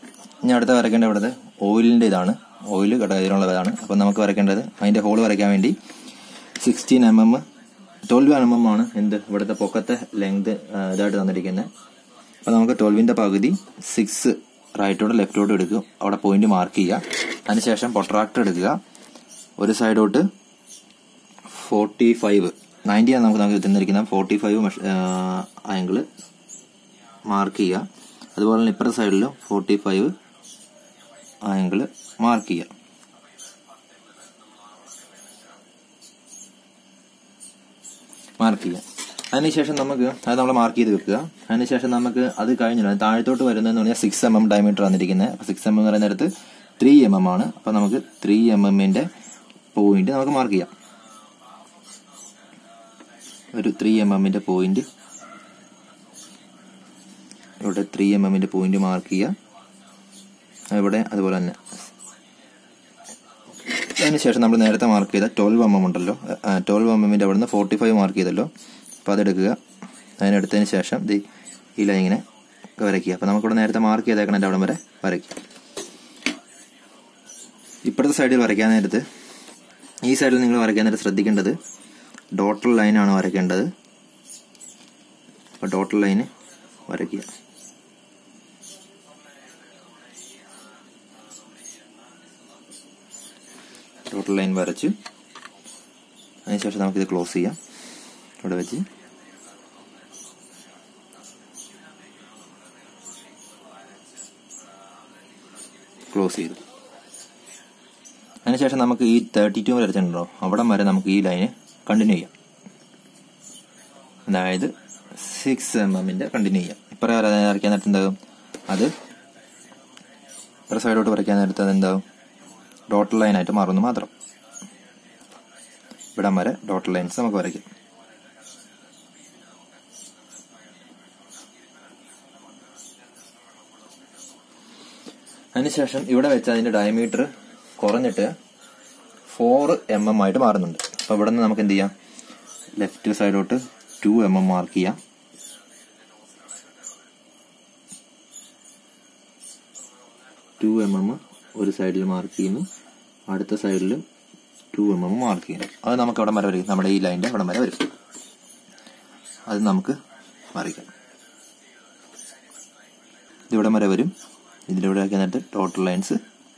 ഇനി അടുത്ത വരയ്ക്കേണ്ട ഇവിടുത്തെ ഓയിലിൻ്റെ ഇതാണ് ഓയിൽ കടയിലുള്ളതാണ് അപ്പം നമുക്ക് വരയ്ക്കേണ്ടത് അതിൻ്റെ ഹോൾ വരയ്ക്കാൻ വേണ്ടി sixteen M M twelve M M ആണ് എന്ത് ഇവിടുത്തെ പൊക്കത്തെ ലെങ്ത് ഇതായിട്ട് തന്നിരിക്കുന്നത് അപ്പോൾ നമുക്ക് ട്വൽവിൻ്റെ പകുതി സിക്സ് റൈറ്റോട്ട് ലെഫ്റ്റോട്ട് എടുക്കുക അവിടെ പോയിന്റ് മാർക്ക് ചെയ്യുക അതിനുശേഷം പൊട്രാക്ടർ എടുക്കുക ഒരു സൈഡോട്ട് ഫോർട്ടി ഫൈവ് നയൻറ്റി ആണ് നമുക്ക് നമുക്ക് തന്നിരിക്കുന്ന ഫോർട്ടി ഫൈവ് ആംഗിള് മാർക്ക് ചെയ്യുക അതുപോലെ തന്നെ ഇപ്പുറത്തെ സൈഡിൽ ഫോർട്ടി ഫൈവ് ആംഗിള് മാർക്ക് ചെയ്യുക മാർക്ക് ചെയ്യുക അതിനുശേഷം നമുക്ക് അത് നമ്മൾ മാർക്ക് ചെയ്ത് വെക്കുക അതിനുശേഷം നമുക്ക് അത് കഴിഞ്ഞില്ല താഴത്തോട്ട് വരുന്നതെന്ന് പറഞ്ഞാൽ സിക്സ് എം എം ഡയമീറ്റർ വന്നിരിക്കുന്നത് അപ്പോൾ സിക്സ് എം എം എന്ന് പറയുന്ന നേരത്ത് ത്രീ എം എം ആണ് അപ്പോൾ നമുക്ക് ത്രീ എം എമ്മിന്റെ പോയിന്റ് നമുക്ക് മാർക്ക് ചെയ്യാം ഒരു ത്രീ എം എമ്മിന്റെ പോയിന്റ് ഇവിടെ ത്രീ എം എമ്മിന്റെ പോയിന്റ് മാർക്ക് ചെയ്യുക ഇവിടെ അതുപോലെ തന്നെ അതിനുശേഷം നമ്മൾ നേരത്തെ മാർക്ക് ചെയ്ത ട്വൽവ് എം എം ഉണ്ടല്ലോ ട്വൽവ് എം എമ്മിന്റെ അവിടെ നിന്ന് ഫോർട്ടി ഫൈവ് മാർക്ക് ചെയ്തല്ലോ അപ്പോൾ അതെടുക്കുക അതിനെടുത്തതിന് ശേഷം ദേ ഈ ലൈൻ ഇങ്ങനെ വരയ്ക്കുക അപ്പോൾ നമുക്കിവിടെ നേരത്തെ മാർക്ക് ചെയ്തേക്കണതിൻ്റെ അവിടെ വരെ വരയ്ക്കുക ഇപ്പോഴത്തെ സൈഡിൽ വരയ്ക്കാൻ നേരത്ത് ഈ സൈഡിൽ നിങ്ങൾ വരയ്ക്കാൻ നേരത്ത് ശ്രദ്ധിക്കേണ്ടത് ഡോട്ടർ ലൈനാണ് വരയ്ക്കേണ്ടത് അപ്പോൾ ഡോട്ടർ ലൈന് വരയ്ക്കുക ഡോട്ടർ ലൈൻ വരച്ച് അതിനുശേഷം നമുക്കിത് ക്ലോസ് ചെയ്യാം ഇവിടെ വെച്ച് ക്ലോസ് ചെയ്തു അതിനുശേഷം നമുക്ക് ഈ തേർട്ടി ടു വരച്ചിട്ടുണ്ടോ അവിടം വരെ നമുക്ക് ഈ ലൈന് കണ്ടിന്യൂ ചെയ്യാം അതായത് സിക്സ് എം എമ്മിന്റെ കണ്ടിന്യൂ ചെയ്യാം ഇപ്പറ വരയ്ക്കാൻ നേരത്തെ എന്താകും അത് ഇപ്പറ സൈഡോട്ട് വരയ്ക്കാൻ നേരത്തെ അത് എന്താകും ഡോട്ടർ ലൈനായിട്ട് മാറുന്നു മാത്രം ഇവിടം വരെ ഡോട്ടർ ലൈൻസ് നമുക്ക് വരയ്ക്കാം അതിനുശേഷം ഇവിടെ വെച്ച് അതിന്റെ ഡയമീറ്റർ കുറഞ്ഞിട്ട് ഫോർ എം എം ആയിട്ട് മാറുന്നുണ്ട് അപ്പൊ ഇവിടെ നിന്ന് നമുക്ക് എന്ത് ചെയ്യാം ലെഫ്റ്റ് സൈഡോട്ട് ടു എം എം മാർക്ക് ചെയ്യാം ടു എം എം ഒരു സൈഡിൽ മാർക്ക് ചെയ്യുന്നു അടുത്ത സൈഡിൽ ടു എം എം മാർക്ക് ചെയ്യുന്നു അത് നമുക്ക് അവിടെ വരെ വരും നമ്മുടെ ഈ ലൈനിന്റെ അവിടെ വരെ വരും അത് നമുക്ക് വരയ്ക്കാം ഇതിവിടെ വരെ വരും ഇതിലൂടെ ആക്കി നേരത്തെ ടോട്ടൽ ലൈൻസ്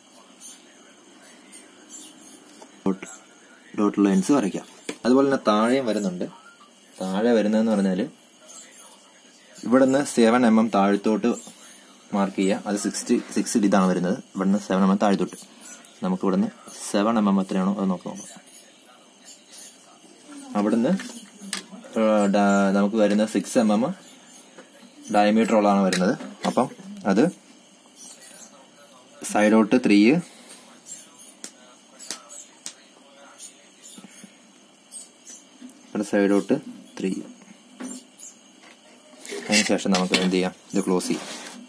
ഡോട്ട് ലൈൻസ് വരയ്ക്കാം അതുപോലെ തന്നെ താഴെയും വരുന്നുണ്ട് താഴെ വരുന്നതെന്ന് പറഞ്ഞാൽ ഇവിടെ നിന്ന് സെവൻ എം എം താഴത്തോട്ട് മാർക്ക് ചെയ്യുക അത് സിക്സ്റ്റി സിക്സ് ഇതാണ് വരുന്നത് ഇവിടെ നിന്ന് സെവൻ എം എം താഴത്തോട്ട് നമുക്ക് ഇവിടെ നിന്ന് സെവൻ എം എം എത്രയാണോ അത് നോക്കാം അവിടുന്ന് നമുക്ക് വരുന്ന സിക്സ് എം എം ഡയമീറ്റർ ഉള്ളതാണ് വരുന്നത് അപ്പം അത് സൈഡോട്ട് ത്രീ ഇവിടെ സൈഡോട്ട് ത്രീ അതിനുശേഷം നമുക്ക് എന്ത് ചെയ്യാം ഇത് ക്ലോസ് ചെയ്യാം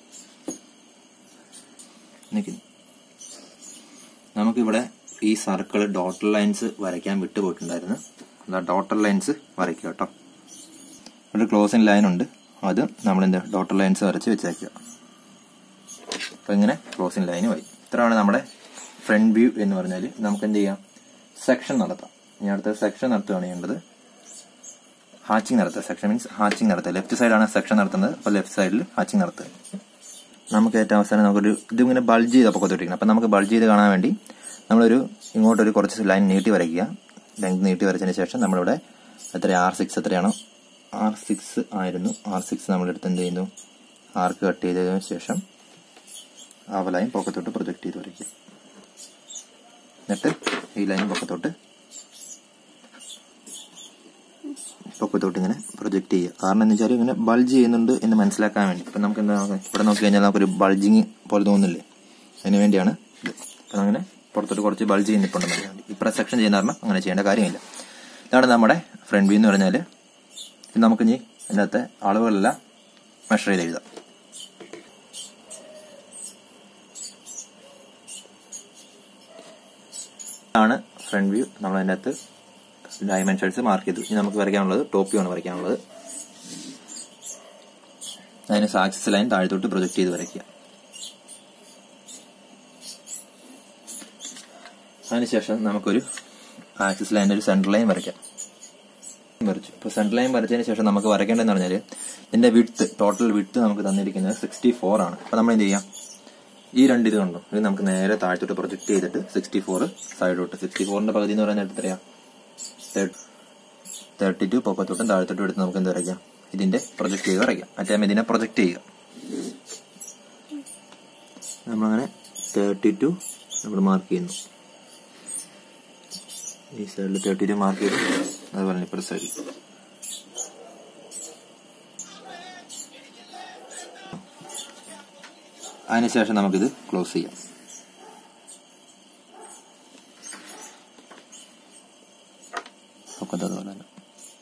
നിൽക്കുന്നു നമുക്കിവിടെ ഈ സർക്കിൾ ഡോട്ടർ ലൈൻസ് വരയ്ക്കാൻ വിട്ടുപോയിട്ടുണ്ടായിരുന്നു അതാ ഡോട്ടർ ലൈൻസ് വരയ്ക്കുക കേട്ടോ ഒരു ക്ലോസിങ് ലൈൻ ഉണ്ട് അത് നമ്മൾ എന്ത് ഡോട്ടർ ലൈൻസ് വരച്ച് വെച്ചേക്കുക അപ്പൊ ഇങ്ങനെ ക്ലോസിങ് ലൈൻ വരും ഇത്രയാണ് നമ്മുടെ ഫ്രണ്ട് വ്യൂ എന്ന് പറഞ്ഞാൽ നമുക്ക് എന്ത് ചെയ്യാം സെക്ഷൻ നടത്താം ഇനി അടുത്ത സെക്ഷൻ നടത്തുകയാണ് ചെയ്യേണ്ടത് ഹാച്ചിങ് നടത്തുക സെക്ഷൻ മീൻസ് ഹാച്ചിങ് നടത്തുക ലെഫ്റ്റ് സൈഡാണ് സെക്ഷൻ നടത്തുന്നത് അപ്പോൾ ലെഫ്റ്റ് സൈഡിൽ ഹാച്ചിങ് നടത്തുക നമുക്ക് ഏറ്റവും അവസാനം നമുക്കൊരു ഇതിങ്ങനെ ബൾജ് ചെയ്ത പൊക്കത്തോട്ടിരിക്കണം അപ്പം നമുക്ക് ബൾജ് ചെയ്ത് കാണാൻ വേണ്ടി നമ്മളൊരു ഇങ്ങോട്ടൊരു കുറച്ച് ലൈൻ നീട്ടി വരയ്ക്കുക ലെങ്ത് നീട്ടി വരച്ചതിന് ശേഷം നമ്മളിവിടെ എത്ര ആർ സിക്സ് എത്രയാണോ ആർ സിക്സ് ആയിരുന്നു ആർ സിക്സ് നമ്മളെടുത്ത് എന്ത് ചെയ്യുന്നു ആർക്ക് കട്ട് ചെയ്തതിനു ശേഷം ആ ലൈൻ പൊക്കത്തോട്ട് പ്രൊജക്ട് ചെയ്ത് വരയ്ക്കുക എന്നിട്ട് ഈ ലൈൻ പൊക്കത്തോട്ട് പൊക്കത്തോട്ട് ഇങ്ങനെ പ്രൊജക്ട് ചെയ്യുക കാരണം എന്ന് വെച്ചാൽ ഇങ്ങനെ ബൾജ് ചെയ്യുന്നുണ്ട് എന്ന് മനസ്സിലാക്കാൻ വേണ്ടി ഇപ്പം നമുക്ക് എന്താ ഇവിടെ നോക്കി കഴിഞ്ഞാൽ നമുക്കൊരു ബൾജിങ് പോലെ തോന്നുന്നില്ലേ അതിന് വേണ്ടിയാണ് ഇത് അപ്പം അങ്ങനെ പുറത്തോട്ട് കുറച്ച് ബൾജ് ചെയ്യുന്നിപ്പുണ്ടെന്ന് അറിയാൻ വേണ്ടി ഇപ്പം സെക്ഷൻ ചെയ്യുന്ന കാരണം അങ്ങനെ ചെയ്യേണ്ട കാര്യമില്ല ഇതാണ് നമ്മുടെ ഫ്രണ്ട് വ്യൂ എന്ന് പറഞ്ഞാൽ നമുക്ക് ഇനി ഇതിനകത്തെ അളവുകളെല്ലാം മെഷർ ചെയ്ത് എഴുതാം ആണ് ഫ്രണ്ട് വ്യൂ നമ്മൾ അതിൻ്റെ അകത്ത് ഡയമെൻഷൻസ് മാർക്ക് ചെയ്തു ഇനി നമുക്ക് വരയ്ക്കാനുള്ളത് ടോപ്പ് വ്യൂ ആണ് വരയ്ക്കാനുള്ളത് അതിന് സാക്സിസ് ലൈൻ താഴത്തോട്ട് പ്രൊജക്ട് ചെയ്ത് വരയ്ക്കുക അതിനുശേഷം നമുക്കൊരു ആക്സിസ് ലൈനിൽ ഒരു സെൻട്രൽ ലൈൻ വരയ്ക്കാം വരച്ചു ഇപ്പോൾ സെൻട്രൽ ലൈൻ വരച്ചതിന് ശേഷം നമുക്ക് വരയ്ക്കേണ്ടതെന്ന് പറഞ്ഞാൽ ഇതിന്റെ വിഡ്ത്ത് ടോട്ടൽ വിഡ്ത്ത് നമുക്ക് തന്നിരിക്കുന്നത് സിക്സ്റ്റി ഫോർ ആണ് അപ്പോൾ നമ്മൾ എന്ത് ചെയ്യാം ഈ രണ്ട് ഇത് കണ്ടോ ഇത് നമുക്ക് നേരെ താഴത്തോട്ട് പ്രൊജക്ട് ചെയ്തിട്ട് സിക്സ്റ്റി ഫോർ സൈഡോട്ട് സിക്സ്റ്റി ഫോറിന്റെ പകുതി എന്ന് പറയുന്നത് എത്രയാ തേർട്ടി ടു പൊക്കത്തോട്ടും താഴത്തോട്ടും എടുത്ത് നമുക്ക് എന്ത് വരയ്ക്കാം ഇതിന്റെ പ്രൊജക്ട് ചെയ്ത് വരയ്ക്കാം മറ്റേ ഇതിനെ പ്രൊജക്ട് ചെയ്യുക നമ്മളങ്ങനെ തേർട്ടി ടു നമ്മൾ മാർക്ക് ചെയ്യുന്നു ഈ സൈഡിൽ തേർട്ടി ടു മാർക്ക് ചെയ്തു അതുപോലെ തന്നെ ഇപ്പുറത്തെ സൈഡിൽ അതിനുശേഷം നമുക്കിത് ക്ലോസ് ചെയ്യാം ഒക്കെ അതുപോലെ തന്നെ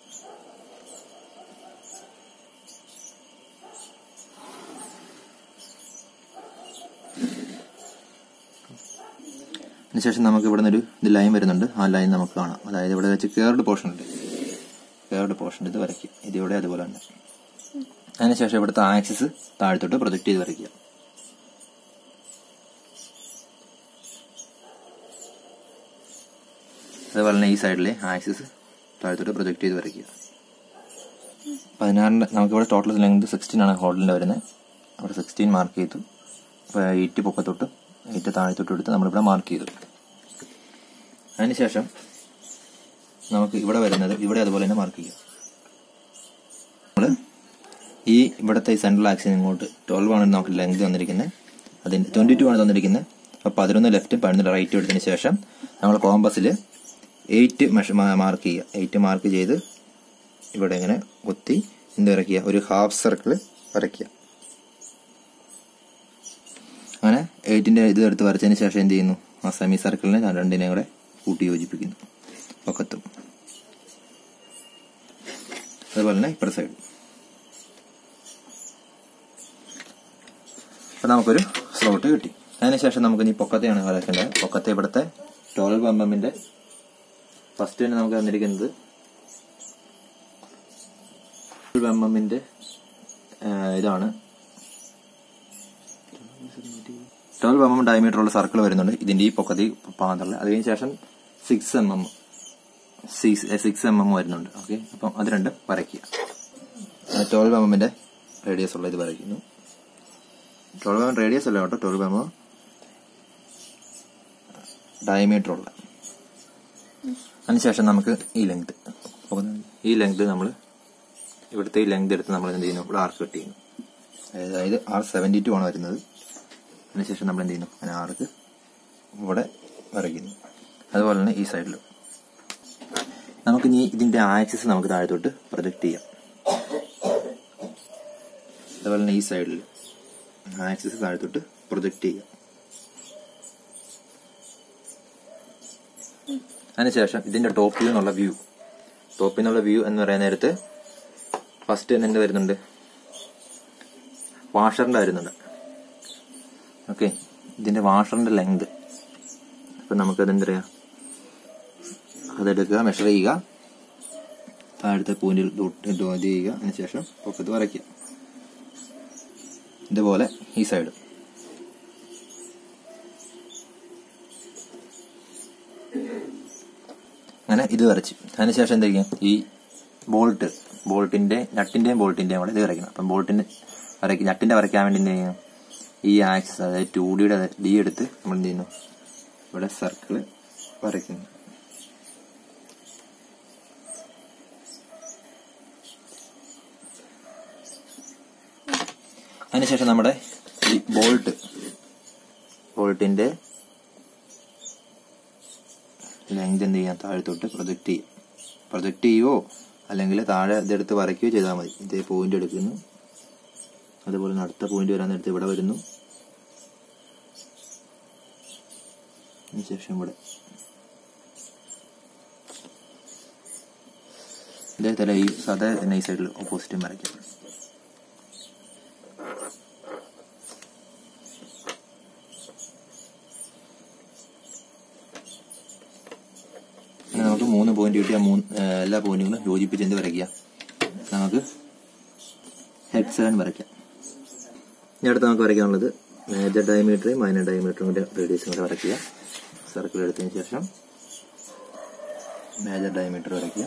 അതിനുശേഷം നമുക്ക് ഇവിടെ നിന്നൊരു ഇത് ലൈൻ വരുന്നുണ്ട് ആ ലൈൻ നമുക്ക് കാണാം അതായത് ഇവിടെ വെച്ച് കേർഡ് പോർഷൻ ഉണ്ട് കേർഡ് പോർഷൻ ഇത് വരയ്ക്കും ഇതിവിടെ അതുപോലെ തന്നെ അതിനുശേഷം ഇവിടുത്തെ ആക്സിസ് താഴത്തോട്ട് പ്രൊജക്ട് ചെയ്ത് വരയ്ക്കുക അതുപോലെ തന്നെ ഈ സൈഡിലെ ആക്സിസ് താഴത്തോട്ട് പ്രൊജക്ട് ചെയ്ത് വരയ്ക്കുക പതിനാറിന്റെ നമുക്കിവിടെ ടോട്ടൽ ലെങ്ത് സിക്സ്റ്റീൻ ആണ് ഹോട്ടലിന്റെ വരുന്നത് അവിടെ സിക്സ്റ്റീൻ മാർക്ക് ചെയ്തു അപ്പോൾ എയ്റ്റ് പൊക്കത്തോട്ട് എയ്റ്റ് താഴത്തോട്ട് എടുത്ത് നമ്മളിവിടെ മാർക്ക് ചെയ്തു അതിനുശേഷം നമുക്ക് ഇവിടെ വരുന്നത് ഇവിടെ അതുപോലെ തന്നെ മാർക്ക് ചെയ്യാം നമ്മൾ ഈ ഇവിടുത്തെ ഈ സെൻട്രൽ ആക്സിന് ഇങ്ങോട്ട് ട്വൽവ് ആണ് നമുക്ക് ലെങ്ത് തന്നിരിക്കുന്നത് അതിന് ട്വന്റി ടു ആണ് തന്നിരിക്കുന്നത് അപ്പോൾ പതിനൊന്ന് ലെഫ്റ്റും പതിനൊന്ന് റൈറ്റും എടുത്തതിന് ശേഷം നമ്മൾ കോമ്പസിൽ എയ്റ്റ് മെഷ മാർക്ക് ചെയ്യുക എയ്റ്റ് മാർക്ക് ചെയ്ത് ഇവിടെ ഇങ്ങനെ കുത്തി എന്ത് വരയ്ക്കുക ഒരു ഹാഫ് സർക്കിൾ വരയ്ക്കുക അങ്ങനെ എയ്റ്റിന്റെ ഇത് എടുത്ത് വരച്ചതിന് ശേഷം എന്ത് ചെയ്യുന്നു ആ സെമി സർക്കിളിനെ ഞാൻ രണ്ടിനെയും കൂടെ കൂട്ടി യോജിപ്പിക്കുന്നു പൊക്കത്തും അതുപോലെ തന്നെ ഇപ്പുറ സൈഡ് അപ്പൊ നമുക്കൊരു സ്ലോട്ട് കിട്ടി അതിനുശേഷം നമുക്ക് ഇനി പൊക്കത്തെയാണ് വരയ്ക്കേണ്ടത് പൊക്കത്തെ ഇവിടുത്തെ ട്വൽവ് എം എമ്മിന്റെ ഫസ്റ്റ് തന്നെ നമുക്ക് തന്നിരിക്കുന്നത് ട്വൽവ് എം എമ്മിന്റെ ഇതാണ് ട്വൽവ് എം എം ഡയമീറ്റർ ഉള്ള സർക്കിൾ വരുന്നുണ്ട് ഇതിന്റെ ഈ പൊക്കത്തി പാന്തറിൽ അത് കഴിഞ്ഞ ശേഷം six M M six M M വരുന്നുണ്ട് ഓക്കെ അപ്പം അത് രണ്ടും വരയ്ക്കുക ട്വൽവ് എം എമ്മിന്റെ റേഡിയസ് ഉള്ള ഇത് വരയ്ക്കുന്നു ട്വൽവ് എം റേഡിയസ് അല്ല കേട്ടോ ട്വൽവ് എം ഡയമീറ്റർ ഉള്ള അതിനുശേഷം നമുക്ക് ഈ ലെങ്ത് ഈ ലെങ്ത് നമ്മൾ ഇവിടുത്തെ ഈ ലെങ്ത് എടുത്ത് നമ്മൾ എന്ത് ചെയ്യുന്നു ഇവിടെ ആർക്ക് കട്ട് ചെയ്യുന്നു അതായത് ആർ സെവൻറ്റി ടു ആണ് വരുന്നത് അതിനുശേഷം നമ്മൾ എന്ത് ചെയ്യുന്നു അങ്ങനെ ആർക്ക് ഇവിടെ വരയ്ക്കുന്നു അതുപോലെ തന്നെ ഈ സൈഡിലും നമുക്ക് ഇനി ഇതിന്റെ ആക്സിസ് നമുക്ക് താഴത്തോട്ട് പ്രൊജക്ട് ചെയ്യാം അതുപോലെ തന്നെ ഈ സൈഡിൽ ആക്സിസ് താഴത്തോട്ട് പ്രൊജക്ട് ചെയ്യാം അതിനുശേഷം ഇതിന്റെ ടോപ്പിൽ നിന്നുള്ള വ്യൂ ടോപ്പിൽ നിന്നുള്ള വ്യൂ എന്ന് പറയുന്ന നേരത്ത് ഫസ്റ്റ് തന്നെ എന്ത് വരുന്നുണ്ട് വാഷറിന്റെ വരുന്നുണ്ട് ഓക്കെ ഇതിന്റെ വാഷറിന്റെ ലെങ്ത് അപ്പൊ നമുക്കത് എന്താ പറയാ അതെടുക്കുക മെഷർ ചെയ്യുക താഴത്തെ പോയിന്റിൽ ഇത് ചെയ്യുക അതിനുശേഷം പൊക്കത്ത് വരയ്ക്കുക ഇതുപോലെ ഈ സൈഡ് അങ്ങനെ ഇത് വരച്ചു അതിനുശേഷം എന്ത് ചെയ്യും ഈ ബോൾട്ട് ബോൾട്ടിന്റെ നട്ടിന്റെയും ബോൾട്ടിന്റെയും കൂടെ ഇത് വരയ്ക്കണം അപ്പം ബോൾട്ടിന്റെ വരയ്ക്കും നട്ടിന്റെ വരയ്ക്കാൻ വേണ്ടി എന്ത് ചെയ്യും ഈ ആക്സിസ് അതായത് ടു ഡിയുടെ ഡി എടുത്ത് നമ്മൾ എന്ത് ചെയ്യുന്നു ഇവിടെ സർക്കിള് വരയ്ക്കുന്നു അതിനുശേഷം നമ്മുടെ ഈ ബോൾട്ട് ബോൾട്ടിന്റെ ലെങ്ത് എന്ത് ചെയ്യാം താഴത്തോട്ട് പ്രൊജക്ട് ചെയ്യും പ്രൊജക്ട് ചെയ്യുവോ അല്ലെങ്കിൽ താഴെ ഇതെടുത്ത് വരയ്ക്കുകയോ ചെയ്താൽ മതി ഇതേ പോയിന്റ് എടുക്കുന്നു അതുപോലെ തന്നെ അടുത്ത പോയിന്റ് വരാൻ നേരത്തെ ഇവിടെ വരുന്നു അതിനുശേഷം ഇവിടെ ഇതേതല ഈ സാധാ ഈ സൈഡിൽ ഓപ്പോസിറ്റും വരയ്ക്കാം അങ്ങനെ നമുക്ക് മൂന്ന് പോയിന്റ് കിട്ടിയ മൂന്ന് ഏഹ് എല്ലാ പോയിന്റുകളും യോജിപ്പിച്ച് എന്ത് വരയ്ക്കുക നമുക്ക് ഹെക്സഗൺ വരയ്ക്കാം ഇനി അടുത്ത് നമുക്ക് വരയ്ക്കാനുള്ളത് മേജർ ഡയമീറ്ററും മൈനർ ഡയമീറ്ററും കൂടെ റേഡിയസും കൂടെ വരയ്ക്കുക സോ സർക്കിൾ എടുത്തതിന് ശേഷം മേജർ ഡയമീറ്റർ വരയ്ക്കുക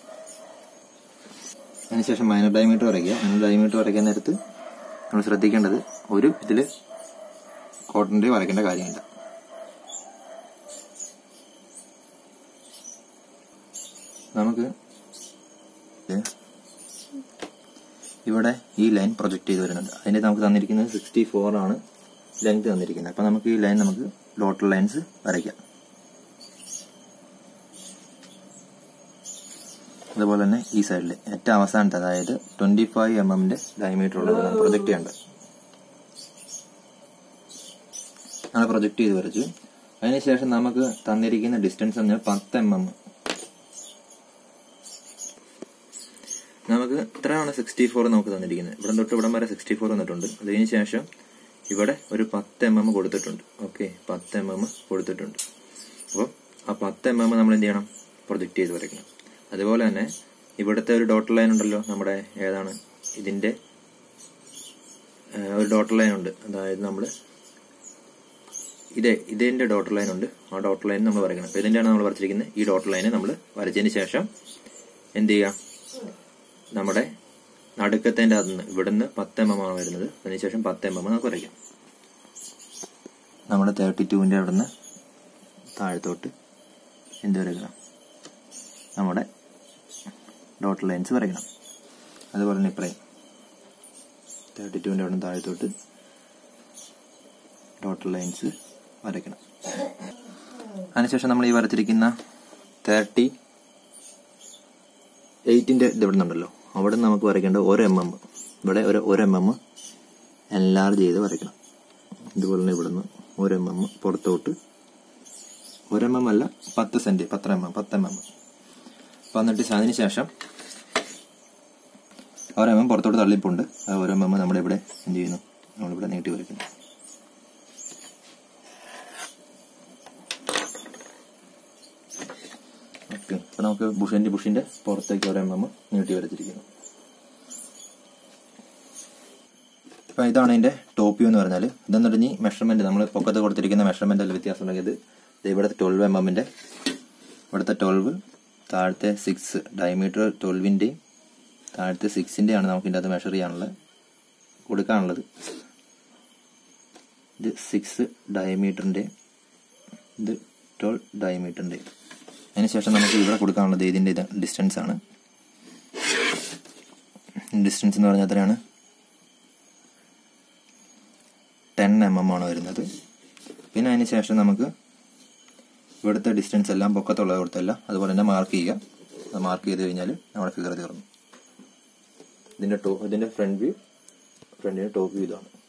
അതിനുശേഷം മൈനർ ഡയമീറ്റർ വരയ്ക്കുക മൈനർ ഡയമീറ്റർ വരയ്ക്കാൻ നേരത്ത് നമ്മൾ ശ്രദ്ധിക്കേണ്ടത് ഒരു ഇതിൽ കോട്ടൻ്റെ വരയ്ക്കേണ്ട കാര്യമില്ല നമുക്ക് ഇത് ഇവിടെ ഈ ലൈൻ പ്രൊജക്ട് ചെയ്ത് വരുന്നുണ്ട് അതിന്റെ നമുക്ക് തന്നിരിക്കുന്നത് സിക്സ്റ്റി ഫോർ ആണ് ലെങ്ത് തന്നിരിക്കുന്നത് അപ്പൊ നമുക്ക് ഈ ലൈൻ നമുക്ക് ഡോട്ടർ ലൈൻസ് വരയ്ക്കാം അതുപോലെ തന്നെ ഈ സൈഡിൽ ഏറ്റവും അവസാനത്തെ അതായത് ട്വന്റി ഫൈവ് എം എമ്മിന്റെ ഡയമീറ്റർ ഉള്ളത് പ്രൊജക്ട് ചെയ്യേണ്ടത് നമ്മൾ പ്രൊജക്ട് ചെയ്ത് വരച്ചു അതിനുശേഷം നമുക്ക് തന്നിരിക്കുന്ന ഡിസ്റ്റൻസ് എന്ന് പറഞ്ഞാൽ പത്ത് എം എം നമുക്ക് ഇത്രയാണ് സിക്സ്റ്റി ഫോർ നമുക്ക് തന്നിരിക്കുന്നത് ഇവിടെ തൊട്ട് ഇവിടം വരെ സിക്സ്റ്റി ഫോർ വന്നിട്ടുണ്ട് അതിന് ശേഷം ഇവിടെ ഒരു പത്ത് എം എം കൊടുത്തിട്ടുണ്ട് ഓക്കെ പത്ത് എം എം കൊടുത്തിട്ടുണ്ട് അപ്പോൾ ആ പത്ത് എം എം നമ്മൾ എന്ത് ചെയ്യണം പ്രൊജക്ട് ചെയ്ത് വരയ്ക്കണം അതുപോലെ തന്നെ ഇവിടുത്തെ ഒരു ഡോട്ടർ ലൈൻ ഉണ്ടല്ലോ നമ്മുടെ ഏതാണ് ഇതിന്റെ ഏഹ്, ഒരു ഡോട്ടർ ലൈൻ ഉണ്ട് അതായത് നമ്മൾ ഇതേ ഇതിന്റെ ഡോട്ടർ ലൈൻ ഉണ്ട് ആ ഡോട്ടർ ലൈൻ നമ്മൾ വരയ്ക്കണം അപ്പൊ ഇതിന്റെയാണ് നമ്മൾ വരച്ചിരിക്കുന്നത് ഈ ഡോട്ടർ ലൈനെ നമ്മൾ വരച്ചതിന് ശേഷം എന്ത് ചെയ്യാം നമ്മുടെ നടുക്കത്തിന്റെ അതിന് ഇവിടുന്ന് പത്ത് എം എം ആണ് വരുന്നത് അതിനുശേഷം പത്ത് എം എം നമുക്ക് വരയ്ക്കാം നമ്മുടെ തേർട്ടി ടുവിന്റെ അവിടുന്ന് താഴത്തോട്ട് എന്ത് വരയ്ക്കണം നമ്മുടെ ഡോട്ട് ലൈൻസ് വരയ്ക്കണം അതുപോലെ തന്നെ ഇപ്പറയും തേർട്ടി ടുവിന്റെ അവിടുന്ന് താഴത്തോട്ട് ഡോട്ട് ലൈൻസ് വരയ്ക്കണം അതിനുശേഷം നമ്മൾ ഈ വരച്ചിരിക്കുന്ന തേർട്ടി എയ്റ്റിന്റെ ഇത് ഇവിടെ നിന്നുണ്ടല്ലോ അവിടെ നിന്ന് നമുക്ക് വരയ്ക്കേണ്ട ഒരു എം എം ഇവിടെ ഒരു ഒരു എം എം എൻലാർജ് ചെയ്ത് വരയ്ക്കണം ഇതുപോലെ തന്നെ ഇവിടുന്ന് ഒരു എം എം പുറത്തോട്ട് ഒരു എം എം അല്ല പത്ത് സെന്റ് പത്ത് എം എം പത്ത് എം എം അപ്പൊ എന്നിട്ട് അതിന് ശേഷം ഒരു എം എം പുറത്തോട്ട് തള്ളിപ്പുണ്ട് ആ ഒരു എം എം നമ്മുടെ ഇവിടെ എന്ത് ചെയ്യുന്നു നമ്മളിവിടെ നീട്ടി വരയ്ക്കുന്നു ഓക്കെ അപ്പൊ നമുക്ക് ബുഷിന്റെ ബുഷിന്റെ പുറത്തേക്ക് ഒരു എം എം നീട്ടി വരച്ചിരിക്കുന്നു അപ്പൊ ഇതാണ് ഇതിന്റെ ടോപ്പ് വ്യൂ എന്ന് പറഞ്ഞാൽ ഇതെന്ന് പറഞ്ഞ് മെഷർമെന്റ് നമ്മൾ പൊക്കത്ത് കൊടുത്തിരിക്കുന്ന മെഷർമെന്റ് അല്ല വ്യത്യാസം ഉണ്ടെങ്കിൽ ഇത് ദേ ഇവിടുത്തെ ട്വൽവ് എം എമ്മിന്റെ ഇവിടുത്തെ ട്വൽവ് താഴത്തെ സിക്സ് ഡയമീറ്റർ ട്വൽവിന്റെയും താഴത്തെ സിക്സിന്റെ ആണ് നമുക്ക് ഇതിന്റെ അത് മെഷർ ചെയ്യാനുള്ളത് കൊടുക്കാനുള്ളത് ഇത് സിക്സ് ഡയമീറ്ററിന്റെ ഇത് ട്വൽവ് ഡയമീറ്ററിന്റെ അതിനുശേഷം നമുക്ക് ഇവിടെ കൊടുക്കാനുള്ളത് ഇതിന്റെ ഇത് ഡിസ്റ്റൻസ് ആണ് ഡിസ്റ്റൻസ് എന്ന് പറഞ്ഞാൽ എത്രയാണ് ടെൻ എം എം ആണ് വരുന്നത് പിന്നെ അതിന് ശേഷം നമുക്ക് ഇവിടുത്തെ ഡിസ്റ്റൻസ് എല്ലാം പൊക്കത്തുള്ളത് കൊടുത്തല്ല അതുപോലെ തന്നെ മാർക്ക് ചെയ്യുക അത് മാർക്ക് ചെയ്ത് കഴിഞ്ഞാൽ നമ്മുടെ ഫിഗർ തീർന്നു ഇതിന്റെ ടോ ഇതിന്റെ ഫ്രണ്ട് വ്യൂ ഫ്രണ്ടിന്റെ ടോപ്പ് വ്യൂ ഇതാണ്